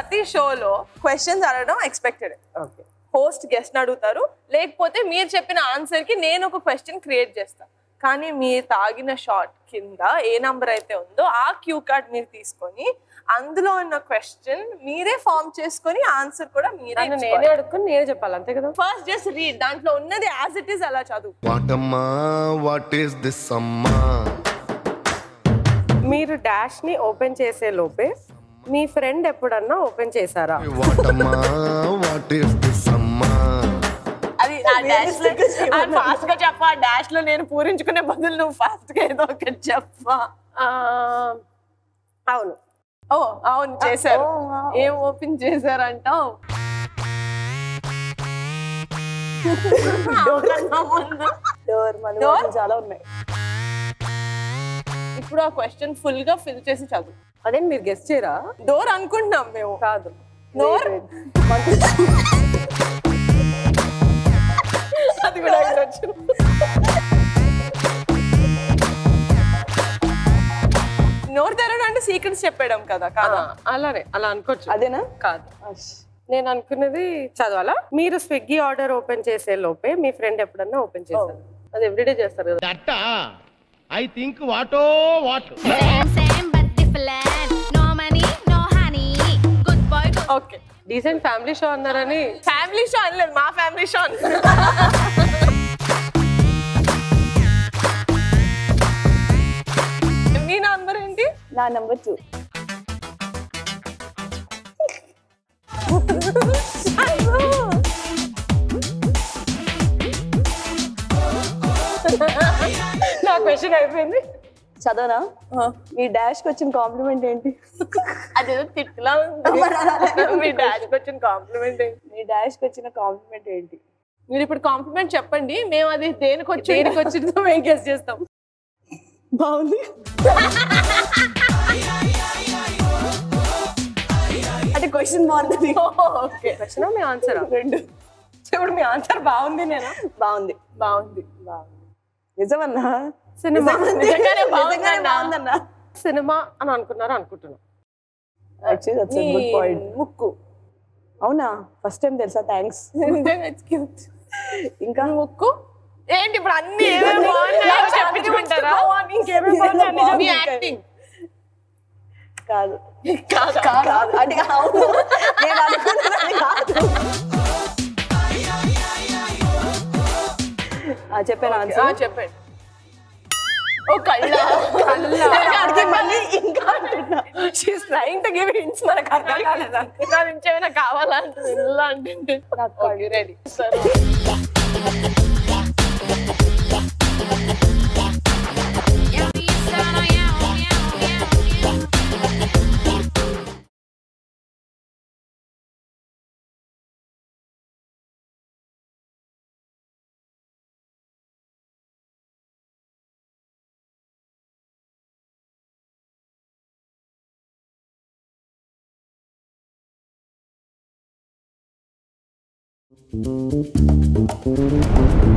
ప్రతి షోలో క్వశ్చన్స్ అడగడం ఎక్స్పెక్టెడ్ ఓకే హోస్ట్ గెస్ట్ అడుగుతారు లేకపోతే మీరు చెప్పిన ఆన్సర్ కి నేను ఒక క్వశ్చన్ క్రియేట్ చేస్తా కానీ మీరు తాగిన షార్ట్ కింద ఏ నంబర్ అయితే ఉందో ఆ క్యూ కార్డ్ మీరు తీసుకొని అందులో ఉన్న క్వశ్చన్ మీరే ఫామ్ చేసుకొని ఆన్సర్ కూడా మీరే నన్ను నేనే అడుక్కుని నేనే చెప్పాలి అంతే కదా ఫస్ట్ జస్ట్ రీడ్ దాంట్లో ఉన్నది యాజ్ ఇట్ ఈస్ అలా చదువు వాటమ్మా వాట్ ఈస్ దిస్ అమ్మా మీరు డాష్ ని ఓపెన్ చేసే లోపే మీ ఫ్రెండ్ ఎప్పుడన్నా ఓపెన్ చేశారా వాటమ్మా వాట్ ఈస్ దిస్ అమ్మా అది ఆ డాష్ లో ఫాస్ట్ గా చెప్పా డాష్ లో నేను పూరించుకునే బదులు నువ్వు ఫాస్ట్ గా ఏదో ఒకటి చెప్పా ఆ, అవును ఓ అవును చేశారు ఏం ఓపెన్ చేశారంటావు డోర్ మన Door? ఊర్లో చాలా ఉన్నాయి ఇప్పుడు ఆ క్వశ్చన్ ఫుల్ గా ఫిల్ చేసి చదువు అదే మీరు గెస్ట్ చేయరా డోర్ అనుకుంటున్నాం మేము కాదు డోర్ అది కూడా అడగొచ్చు. నోరు తెరవడం అంటే సీక్రెట్స్ చెప్పడం కదా ఆ, కాదా అలానే అలా అనుకోవచ్చు అదేనా కాదు నేను అనుకున్నది చదవాలా మీరు స్విగ్గీ ఆర్డర్ ఓపెన్ చేసే లోపే మీ ఫ్రెండ్ ఎప్పుడన్నా ఓపెన్ చేశారు అది ఎవ్రీడే చేస్తారు కదా that I think what what Same, same, but different. No money, no honey. Good boy, good okay decent family show అన్నారని ఫ్యామిలీ షో అనలేదు మా ఫ్యామిలీ షో మీ నంబర్ ఏంటి నా నెంబర్ టూ నా క్వశ్చన్ అయిపోయింది చదవనా మీ డాష్ కి వచ్చిన కాంప్లిమెంట్ ఏంటి అదేదో తిట్టులా ఉంది మీ డాడీకి వచ్చిన కాంప్లిమెంట్ ఏంటి మీ డాష్ కి వచ్చిన కాంప్లిమెంట్ ఏంటి మీరు ఇప్పుడు కాంప్లిమెంట్ చెప్పండి మేము అది దేనికి వచ్చి దేనికి వచ్చిందో మేము గెస్ట్ చేస్తాం బాగుంది అంటే క్వశ్చన్ బాగుంది ఓకే క్వశ్చన్ మీ ఆన్సర్ రెండు ఇప్పుడు మీ ఆన్సర్ బాగుంది నేనా బాగుంది బాగుంది నిజమన్నా సినిమా నిజంగానే నిజంగానే బాగుందన్నా. బాగుందన్నా సినిమా అని అనుకున్నారు అనుకుంటున్నా యాక్చువల్లీ దట్స్ నీ గుడ్ పాయింట్ ముక్కు అవునా ఫస్ట్ టైం తెలుసా థ్యాంక్స్ నిజంగా it's cute. ఇంకా ముక్కు ఏంటి ఇప్పుడు అన్ని ఏమేమి బాగున్నాయో చెప్పించుకుంటారా ఇంకేమేమి బాగున్నాయి మీ యాక్టింగ్ కాదు కాదు కాదు అంటే అవును నేను అనుకున్నది కాదు ఆ, చెప్పాను ఆ, ఆన్సర్ చెప్పండి ఓ కళ్ళ అడిగి మళ్ళీ ఇంకా she's trying to give hints మనకు అర్థం కాలేదా నా నుంచి ఏమైనా కావాలంటే ఇలా అంటే ఓకే రెడీ సరే Yeah, we son, oh yeah, oh yeah, oh yeah, oh yeah. Thank